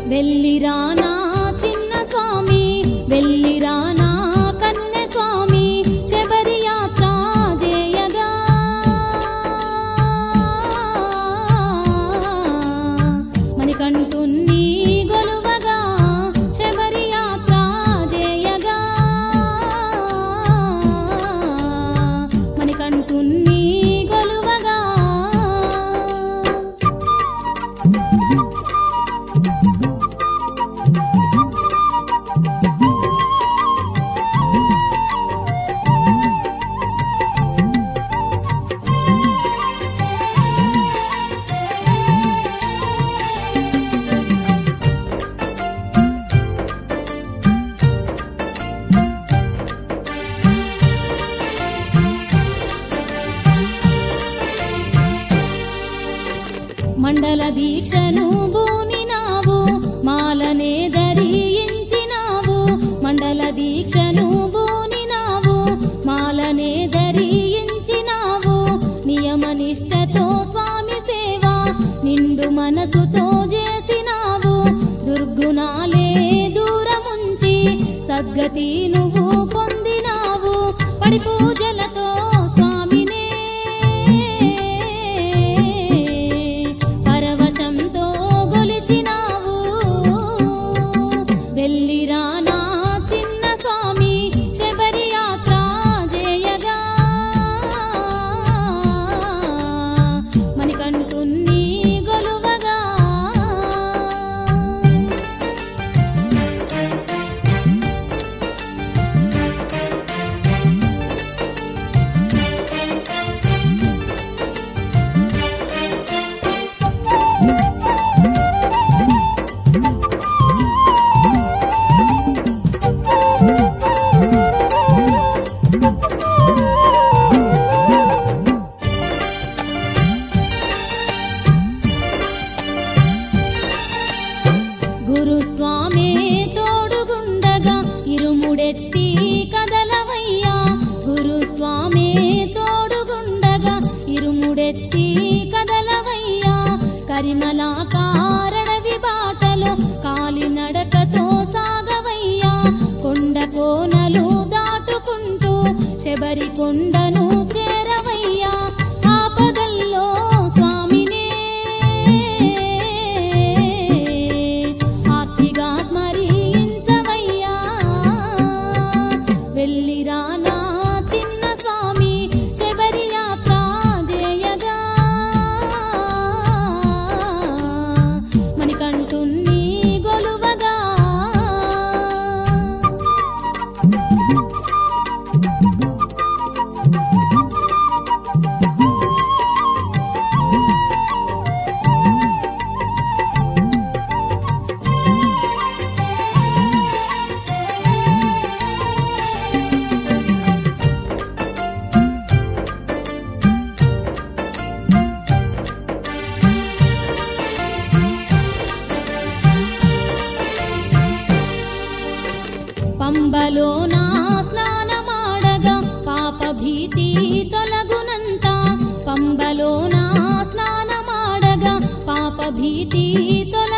వెళ్ళిరానా చిన్న స్వామి వెళ్ళిరానా కన్నె స్వామి శబరి యాత్ర చేయగా మణికంఠున్ని గొలువగా శబరి యాత్ర చేయగా మణికంఠున్ని గొలువగా మండల దీక్షను బూనినావు మాలనే ధరించినావు మండల దీక్షను బూనినావు మాలనే ధరించినావు నియమ నిష్టతో స్వామి సేవ నిండు మనసుతో చేసినావు దుర్గుణాలే దూరముంచి సద్గతి నువ్వు పొందినావు పడి పూజలతో స్వామినే పరవశంతో గొలిచినావు వెళ్ళిరానా చిన్న స్వామి శబరి యాత్ర చేయగా మణికంఠున్ని గొలువగా గురుస్వామే తోడుగుండగా ఇరుముడెత్తి కదలవయ్యా గురుస్వామే తోడుగుండగా ఇరుముడెత్తి కదలవయ్యా కరిమల కారణవి బాటలో కాలినడకతో సాగవయ్యా కొండ కోనలు దాటుకుంటూ శబరి కొండను చేరవయ్యా ఆపదల్లో స్వామినే ఆర్తిగా స్మరించవయ్యా వెళ్ళిరానా చిన్న స్వామి శబరి యాత్ర చేయగా మణికంఠున్ని గొలువగా పంబలో నా స్నానమాడగా పాప భీతి తొలగునంత పంబలో నా స్నానమాడగా పాప భీతి తొలగునంత